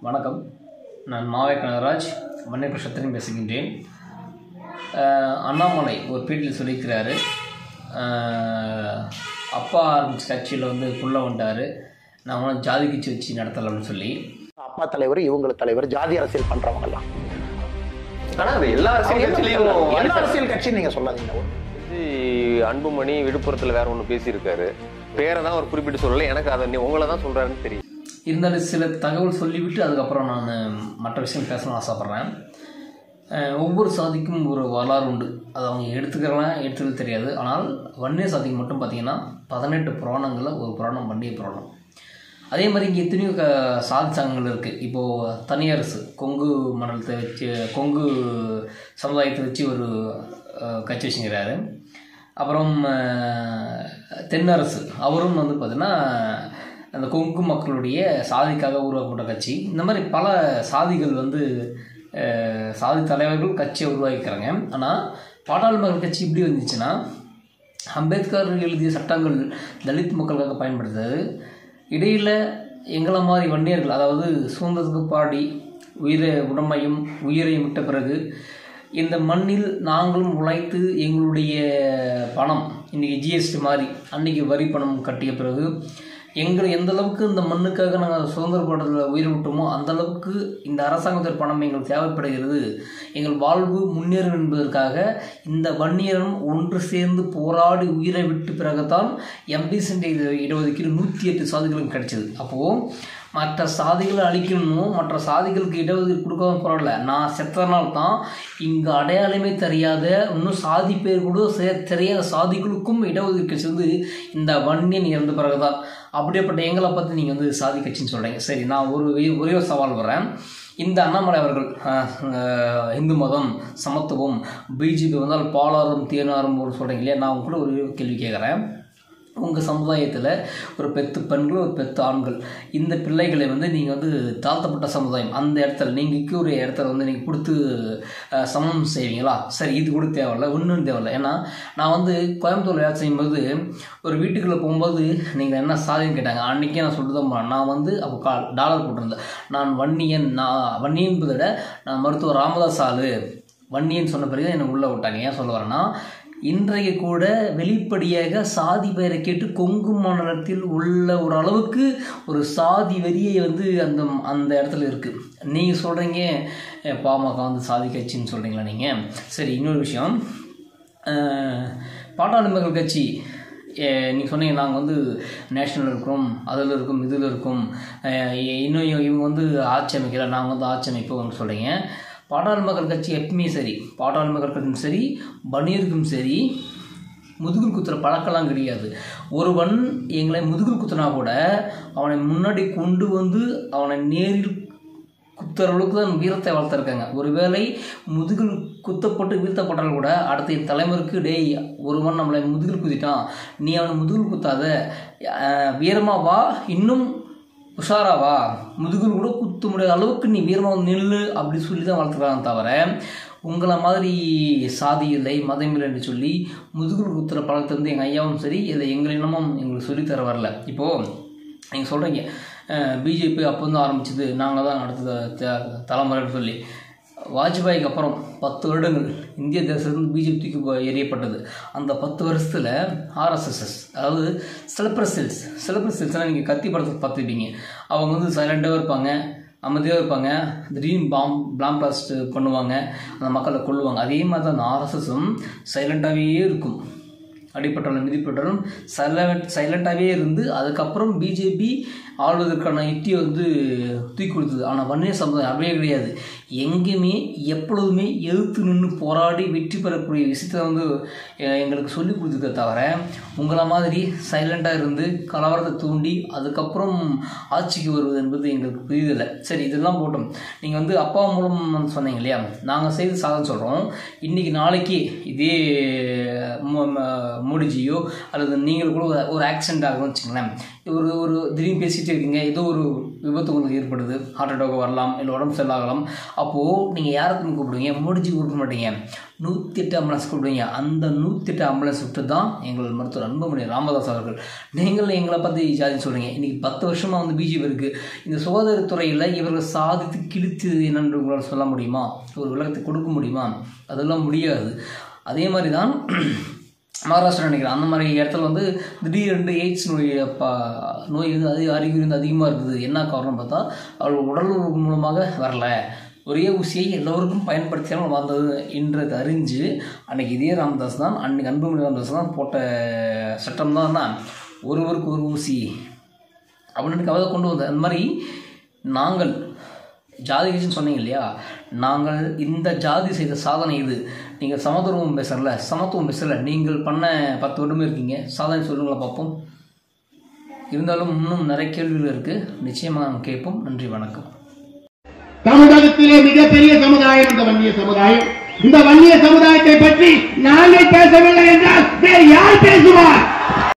வணக்கம் நான் மாவே கனகராஜ் மன்னிப்பு சத்திரன் பேசுகின்றேன் அஹ் அண்ணாமலை ஒரு பேட்டியில் சொல்லியிருக்கிறாரு அஹ் அப்பா ஆரம்பிச்ச கட்சியில் வந்து குள்ள வந்துட்டார் நான் ஒன்றும் ஜாதி கட்சி வச்சு நடத்தலாம்னு சொல்லி அப்பா தலைவர் இவங்க தலைவர் ஜாதி அரசியல் பண்றவங்க எல்லாம் ஆனா அது எல்லா அரசியல் கட்சியிலையும் எல்லா அரசியல் கட்சியும் நீங்க சொல்லாதீங்க அன்புமணி விழுப்புரத்துல வேற ஒண்ணு பேசியிருக்காரு பேரை தான் அவர் குறிப்பிட்டு சொல்லல எனக்கு அதை நீ உங்களை தான் சொல்றாருன்னு தெரியும் இருந்தாலும் சில தகவல் சொல்லிவிட்டு அதுக்கப்புறம் நான் மற்ற விஷயம் பேசணும்னு ஆசைப்பட்றேன் அஹ் ஒவ்வொரு சாதிக்கும் ஒரு வரலாறு உண்டு அது அவங்க எடுத்துக்கலாம் எடுத்துக்கிறது தெரியாது ஆனால் வன்னிய சாதிக்கு மட்டும் பார்த்தீங்கன்னா பதினெட்டு புராணங்களில் ஒரு புராணம் வன்னிய புராணம் அதே மாதிரி இங்கே எத்தனையோ க சாதி சங்கங்கள் இருக்குது இப்போது தனியரசு கொங்கு மண்டலத்தை வச்சு கொங்கு சமுதாயத்தை வச்சு ஒரு அஹ், கட்சி வச்சுக்கிறாரு அப்புறம் அஹ், தென்னரசு அவரும் வந்து பார்த்திங்கன்னா அந்த கொங்கு மக்களுடைய சாதிக்காக உருவாக்கப்பட்ட கட்சி இந்த மாதிரி பல சாதிகள் வந்து அஹ், சாதி தலைவர்கள் கட்சியை உருவாக்கிக்கிறாங்க ஆனால் பாட்டாளி மக்கள் கட்சி இப்படி வந்துச்சுன்னா அம்பேத்கர் எழுதிய சட்டங்கள் தலித் மக்களுக்காக பயன்படுத்துறது இடையில் எங்களை மாதிரி வண்டியர்கள் அதாவது சுதந்திரத்துக்கு பாடி உயிரை உடமையும் உயிரையும் விட்ட பிறகு இந்த மண்ணில் நாங்களும் உழைத்து எங்களுடைய பணம் இன்றைக்கி ஜிஎஸ்டி மாதிரி அன்றைக்கி வரி பணம் கட்டிய பிறகு எங்களை எந்த அளவுக்கு இந்த மண்ணுக்காக நாங்கள் சுதந்திர போராட்டத்தில் உயிர் விட்டோமோ அந்த அளவுக்கு இந்த அரசாங்கத்தின் பணம் எங்களுக்கு தேவைப்படுகிறது எங்கள் வாழ்வு முன்னேறும் என்பதற்காக இந்த வன்னியரும் ஒன்று சேர்ந்து போராடி உயிரை விட்டு பிறகுதான் எம்பி சென்ட் இடஒதுக்கீடு நூற்றி எட்டு சாதிகளுக்கு கிடைச்சது அப்போது மற்ற சாதிகளை அழிக்கணும் மற்ற சாதிகளுக்கு இடஒதுக்கீடு கொடுக்காம போராடல நான் செத்தனால் தான் இங்கே அடையாளமே தெரியாத இன்னும் சாதி பேர் கூட சே- தெரியாத சாதிகளுக்கும் இடஒதுக்கீடு சேர்ந்து இந்த வன்னியன் இறந்த பிறகுதான் அப்படியேப்பட்ட எங்களை பார்த்து நீங்கள் வந்து சாதி கட்சின்னு சொல்கிறீங்க சரி நான் ஒரு வே- ஒரே ஒரு சவால் வரேன் இந்த அண்ணாமலை அவர்கள் அஹ், அஹ், இந்து மதம் சமத்துவம் பிஜேபி வந்தால் பாலாரும் தேனாரும் சொல்கிறீங்க இல்லையா நான் உங்க கூட ஒரு கேள்வி கேட்குறேன் உங்கள் சமுதாயத்தில் ஒரு பெத்து பெண்கள் ஒரு பெத்து ஆண்கள் இந்த பிள்ளைகளை வந்து நீங்கள் வந்து தாழ்த்தப்பட்ட சமுதாயம் அந்த இடத்துல நீங்கள் இருக்கிற இடத்துல வந்து நீங்கள் கொடுத்து அஹ், சமம் செய்வீங்களா சரி இது கூட தேவையில்ல ஒன்றும் தேவையில்ல ஏன்னா நான் வந்து கோயம்புத்தூர் வேலை செய்யும்போது ஒரு வீட்டுக்குள்ளே போகும்போது நீங்கள் என்ன சாதின்னு கேட்டாங்க அன்றைக்கே நான் சொல்லிட்டு நான் வந்து அப்போ கா டாலர் போட்டிருந்தேன் நான் வன்னியன் நான் வன்னியன் என்பதை விட நான் மருத்துவர் ராமதாஸ் ஆளு வன்னியன் சொன்ன பிறகு என்னை உள்ளே விட்டாங்க ஏன் சொல்ல வரேன்னா இன்றைய கூட வெளிப்படையாக சாதி பெயரை கேட்டு கொங்கு மண்டலத்தில் உள்ள ஒரு அளவுக்கு ஒரு சாதி வெறியை வந்து அந்த அந்த இடத்துல இருக்குது நீங்கள் சொல்கிறீங்க பாமக வந்து சாதி கட்சின்னு சொல்கிறீங்களா நீங்கள் சரி இன்னொரு விஷயம் அஹ், பாட்டாளி மக்கள் கட்சி நீங்கள் சொன்னீங்க நாங்கள் வந்து நேஷனல் இருக்கோம் அதில் இருக்கும் இதில் இருக்கும் அஹ், இன்னும் இவங்க வந்து ஆட்சி அமைக்கல நாங்கள் வந்து ஆட்சி அமைப்போம்னு சொல்கிறீங்க பாட்டாளி மக்கள் கட்சி எப்பவுமே சரி பாட்டாளி மக்கள் கட்சியும் சரி பன்னீருக்கும் சரி முதுகில் குத்துற பழக்கம்லாம் கிடையாது ஒருவன் எங்களை முதுகில் குத்துனா கூட அவனை முன்னாடி கொண்டு வந்து அவனை நேரில் குத்துற அளவுக்கு தான் வீரத்தை வளர்த்துருக்காங்க ஒருவேளை முதுகில் குத்தப்பட்டு வீழ்த்தப்பட்டால் கூட அடுத்த தலைமுறைக்கு டேய் ஒருவன் நம்மளை முதுகில் குத்திட்டான் நீ அவனை முதுகில் குத்தாத அஹ், வீரமா வா இன்னும் உஷாராவா முதுகில் கூட குத்த முடியாத அளவுக்கு நீ வீரமாக வந்து நில்லு அப்படி சொல்லி தான் வளர்த்துக்கிறாங்க தவிர உங்களை மாதிரி சாதி இல்லை மதம் இல்லை என்று சொல்லி முதுகில் குத்துற பழக்கத்தை வந்து எங்கள் ஐயாவும் சரி இல்லை எங்கள் இனமும் எங்களுக்கு சொல்லித்தர வரல இப்போது நீங்கள் சொல்கிறீங்க பிஜேபி அப்போ வந்து ஆரம்பிச்சது நாங்கள் தான் அடுத்த த- தலைமுறைன்னு சொல்லி வாஜ்பாய்க்கு அப்புறம் பத்து வருடங்கள் இந்திய தேசத்துலேருந்து பிஜேபி தூக்கி போ- எறியப்பட்டது அந்த பத்து வருஷத்தில் ஆர்எஸ்எஸ்எஸ் அதாவது செலப்ரஸ் செல்ஸ் செலப்ரஸ் செல்ஸ்லாம் நீங்கள் கத்தி படத்தை பார்த்துருப்பீங்க அவங்க வந்து சைலண்டாக இருப்பாங்க அமைதியாக இருப்பாங்க திடீர்னு பாம் பிளாம் பிளாஸ்ட் பண்ணுவாங்க அந்த மக்களை கொல்லுவாங்க அதே மாதிரி தான் அந்த ஆர்எஸ்எஸும் சைலண்ட்டாகவே இருக்கும் அடிப்பட்டாலும் மிதிப்பட்டாலும் சைலண்ட் சைலண்ட்டாகவே இருந்து அதுக்கப்புறம் பிஜேபி ஆள்வதற்கான யுக்தியை வந்து தூக்கி கொடுத்தது ஆனால் வன்னிய சமுதாயம் அப்படியே கிடையாது எங்கேயுமே எப்பொழுதுமே எதிர்த்து நின்று போராடி வெற்றி பெறக்கூடிய விஷயத்தை வந்து அஹ், எங்களுக்கு சொல்லி கொடுத்துருக்க தவிர உங்களை மாதிரி சைலண்ட்டாக இருந்து கலவரத்தை தூண்டி அதுக்கப்புறம் ஆட்சிக்கு வருவது என்பது எங்களுக்கு புரியுதில்லை சரி இதெல்லாம் போட்டோம் நீங்கள் வந்து அப்பா மூலம் வந்து சொன்னீங்க இல்லையா நாங்கள் செய்து சாதனை சொல்கிறோம் இன்றைக்கி நாளைக்கு இதே மு- ம- மோடிஜியோ அல்லது நீங்கள் கூட ஒரு- ஒரு ஆக்சிடென்ட் ஆகுதுன்னு வச்சுங்களேன் ஒரு ஒரு திடீர்னு பேசிகிட்டே இருக்கீங்க ஏதோ ஒரு விபத்து உங்களுக்கு ஏற்படுது ஹார்ட் அட்டாக் வரலாம் இல்லை உடம்பு சரியில்லாகலாம் அப்போது நீங்கள் யாரை திரும்ப கூப்பிடுவீங்க மோடிஜி கூப்பிட மாட்டீங்க நூற்றி எட்டு ஆம்புலன்ஸ் கூப்பிடுவீங்க அந்த நூற்றி எட்டு ஆம்புலன்ஸ் விட்டு தான் எங்கள் மருத்துவர் அன்புமணி ராமதாஸ் அவர்கள் நீங்கள் எங்களை பற்றி ஜாதி சொல்கிறீங்க இன்றைக்கி பத்து வருஷமாக வந்து பிஜேபி இருக்குது இந்த சுகாதாரத்துறையில் இவர்கள் சாதித்து கிழித்து என்னென்று உங்களால் சொல்ல முடியுமா ஒரு விளக்கத்தை கொடுக்க முடியுமா அதெல்லாம் முடியாது அதே மாதிரி தான் மகாராஷ்டிரா நினைக்கிறேன் அந்த மாதிரி இடத்துல வந்து திடீரென்று எய்ட்ஸ் நோய் ப நோய் வந்து அதிக அறிகுறி வந்து அதிகமாக இருக்குது என்ன காரணம் பார்த்தா அவள் உடல் உறுப்பு மூலமாக வரல ஒரே ஊசியை எல்லோருக்கும் பயன்படுத்தியாமல் வந்தது என்றது அறிஞ்சு அன்னைக்கு இதே ராமதாஸ் தான் அன்னைக்கு அன்புமணி ராமதாஸ் தான் போட்ட சட்டம் தான் தான் ஒருவருக்கு ஒரு ஊசி அப்படின்னு கவலை கொண்டு வந்த அந்த மாதிரி நாங்கள் ஜாதி கட்சின்னு சொன்னீங்க இல்லையா நாங்கள் இந்த ஜாதி செய்த சாதனை இது நீங்கள் சமத்துவம் பேசல சமத்துவம் பேசல நீங்கள் பண்ண பத்து வருடமே இருக்கீங்க சாதனை சொல்லுங்களா பார்ப்போம் இருந்தாலும் இன்னும் நிறைய கேள்விகள் இருக்குது நிச்சயமாக நாங்கள் கேட்போம் நன்றி வணக்கம் தமிழகத்திலே மிகப்பெரிய சமுதாயம் இந்த வன்னிய சமுதாயம் இந்த வன்னிய சமுதாயத்தை பற்றி நாங்கள் பேசவில்லை என்றால் வேறு யார் பேசுவார்